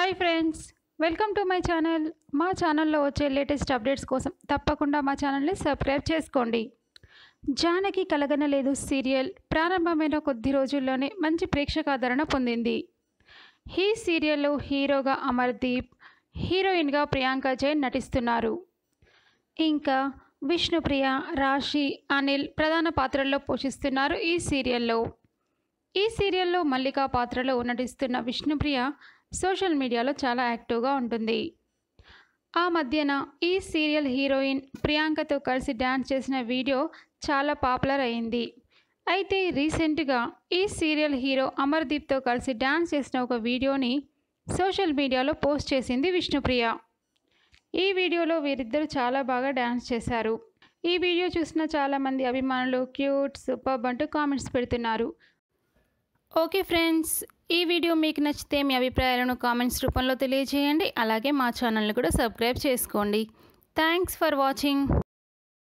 hi friends welcome to my channel మా ఛానల్లో వచ్చే లేటెస్ట్ అప్డేట్స్ కోసం తప్పకుండా మా ఛానల్ని సబ్స్క్రైబ్ చేసుకోండి జానకి కలగనలేదు సీరియల్ ప్రారంభమైన కొద్ది రోజుల్లోనే మంచి ప్రేక్షకాదరణ పొందింది ఈ సీరియల్లో హీరోగా అమర్దీప్ హీరోయిన్గా ప్రియాంక జైన్ నటిస్తున్నారు ఇంకా విష్ణుప్రియ రాశి అనిల్ ప్రధాన పాత్రల్లో పోషిస్తున్నారు ఈ సీరియల్లో ఈ సీరియల్లో మల్లికా పాత్రలో నటిస్తున్న విష్ణుప్రియ సోషల్ మీడియాలో చాలా యాక్టివ్గా ఉంటుంది ఆ మధ్యన ఈ సీరియల్ హీరోయిన్ ప్రియాంకతో కలిసి డ్యాన్స్ చేసిన వీడియో చాలా పాపులర్ అయింది అయితే రీసెంట్గా ఈ సీరియల్ హీరో అమర్దీప్తో కలిసి డ్యాన్స్ చేసిన ఒక వీడియోని సోషల్ మీడియాలో పోస్ట్ చేసింది విష్ణుప్రియ ఈ వీడియోలో వీరిద్దరు చాలా బాగా డ్యాన్స్ చేశారు ఈ వీడియో చూసిన చాలామంది అభిమానులు క్యూట్ సూపర్బ్ అంటూ కామెంట్స్ పెడుతున్నారు ఓకే ఫ్రెండ్స్ ఈ వీడియో మీకు నచ్చితే మీ అభిప్రాయాలను కామెంట్స్ రూపంలో తెలియజేయండి అలాగే మా ఛానల్ని కూడా సబ్స్క్రైబ్ చేసుకోండి థ్యాంక్స్ ఫర్ వాచింగ్